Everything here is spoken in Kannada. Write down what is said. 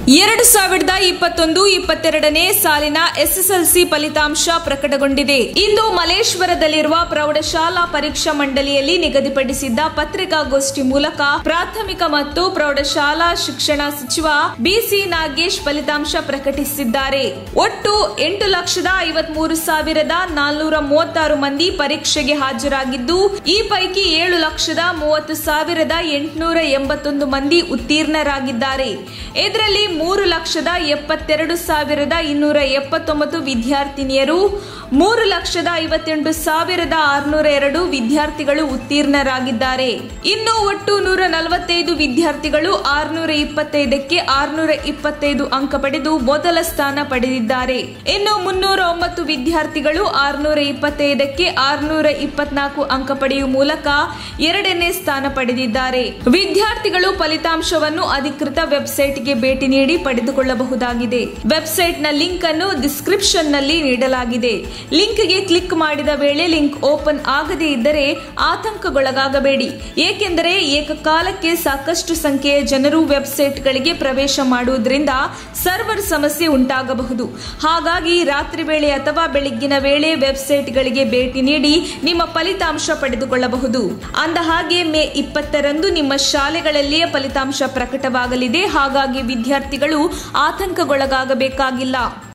ಎರಡು ಸಾವಿರದ ಇಪ್ಪತ್ತೊಂದು ಇಪ್ಪತ್ತೆರಡನೇ ಸಾಲಿನ ಎಸ್ಎಸ್ಎಲ್ಸಿ ಫಲಿತಾಂಶ ಪ್ರಕಟಗೊಂಡಿದೆ ಇಂದು ಮಲೇಶ್ವರದಲ್ಲಿರುವ ಪ್ರೌಢಶಾಲಾ ಪರೀಕ್ಷಾ ಮಂಡಳಿಯಲ್ಲಿ ನಿಗದಿಪಡಿಸಿದ್ದ ಪತ್ರಿಕಾಗೋಷ್ಠಿ ಮೂಲಕ ಪ್ರಾಥಮಿಕ ಮತ್ತು ಪ್ರೌಢಶಾಲಾ ಶಿಕ್ಷಣ ಸಚಿವ ಬಿಸಿ ನಾಗೇಶ್ ಫಲಿತಾಂಶ ಪ್ರಕಟಿಸಿದ್ದಾರೆ ಒಟ್ಟು ಎಂಟು ಲಕ್ಷದ ಐವತ್ಮೂರು ಸಾವಿರದ ನಾಲ್ನೂರ ಮೂವತ್ತಾರು ಮಂದಿ ಪರೀಕ್ಷೆಗೆ ಹಾಜರಾಗಿದ್ದು ಈ ಪೈಕಿ ಏಳು ಲಕ್ಷದ ಮೂವತ್ತು ಸಾವಿರದ ಎಂಟುನೂರ ಎಂಬತ್ತೊಂದು ಮಂದಿ ಉತ್ತೀರ್ಣರಾಗಿದ್ದಾರೆ ಇದರಲ್ಲಿ ಮೂರು ಲಕ್ಷದ ಎಪ್ಪತ್ತೆರಡು ಸಾವಿರದ ಇನ್ನೂರ ಎಪ್ಪತ್ತೊಂಬತ್ತು ವಿದ್ಯಾರ್ಥಿನಿಯರು ಮೂರು ಲಕ್ಷದ ಐವತ್ತೆಂಟು ಸಾವಿರದ ಆರುನೂರ ಎರಡು ವಿದ್ಯಾರ್ಥಿಗಳು ಉತ್ತೀರ್ಣರಾಗಿದ್ದಾರೆ ಇನ್ನು ಒಟ್ಟು ನೂರ ನಲವತ್ತೈದು ವಿದ್ಯಾರ್ಥಿಗಳು ಆರುನೂರ ಇಪ್ಪತ್ತೈದಕ್ಕೆ ಆರುನೂರ ಇಪ್ಪತ್ತೈದು ಅಂಕ ಪಡೆದು ಮೊದಲ ಸ್ಥಾನ ಪಡೆದಿದ್ದಾರೆ ಇನ್ನು ಮುನ್ನೂರ ಒಂಬತ್ತು ವಿದ್ಯಾರ್ಥಿಗಳು ಆರುನೂರ ಇಪ್ಪತ್ತೈದಕ್ಕೆ ಆರುನೂರ ಇಪ್ಪತ್ನಾಲ್ಕು ಅಂಕ ಪಡೆಯುವ ಮೂಲಕ ಎರಡನೇ ಸ್ಥಾನ ಪಡೆದಿದ್ದಾರೆ ವಿದ್ಯಾರ್ಥಿಗಳು ಫಲಿತಾಂಶವನ್ನು ಅಧಿಕೃತ ವೆಬ್ಸೈಟ್ಗೆ ಭೇಟಿ ನೀಡಿ ಪಡೆದುಕೊಳ್ಳಬಹುದಾಗಿದೆ ವೆಬ್ಸೈಟ್ನ ಲಿಂಕ್ ಅನ್ನು ಡಿಸ್ಕ್ರಿಪ್ಷನ್ ನಲ್ಲಿ ನೀಡಲಾಗಿದೆ ಲಿಂಕ್ಗೆ ಕ್ಲಿಕ್ ಮಾಡಿದ ವೇಳೆ ಲಿಂಕ್ ಓಪನ್ ಆಗದೇ ಇದ್ದರೆ ಆತಂಕಗೊಳಗಾಗಬೇಡಿ ಏಕೆಂದರೆ ಏಕಕಾಲಕ್ಕೆ ಸಾಕಷ್ಟು ಸಂಖ್ಯೆಯ ಜನರು ವೆಬ್ಸೈಟ್ಗಳಿಗೆ ಪ್ರವೇಶ ಮಾಡುವುದರಿಂದ ಸರ್ವರ್ ಸಮಸ್ಯೆ ಉಂಟಾಗಬಹುದು ಹಾಗಾಗಿ ರಾತ್ರಿ ವೇಳೆ ಅಥವಾ ಬೆಳಗ್ಗಿನ ವೇಳೆ ವೆಬ್ಸೈಟ್ಗಳಿಗೆ ಭೇಟಿ ನೀಡಿ ನಿಮ್ಮ ಫಲಿತಾಂಶ ಪಡೆದುಕೊಳ್ಳಬಹುದು ಅಂದ ಹಾಗೆ ಮೇ ಇಪ್ಪತ್ತರಂದು ನಿಮ್ಮ ಶಾಲೆಗಳಲ್ಲಿಯೇ ಫಲಿತಾಂಶ ಪ್ರಕಟವಾಗಲಿದೆ ಹಾಗಾಗಿ ವಿದ್ಯಾರ್ಥಿಗಳು ಆತಂಕಗೊಳಗಾಗಬೇಕಾಗಿಲ್ಲ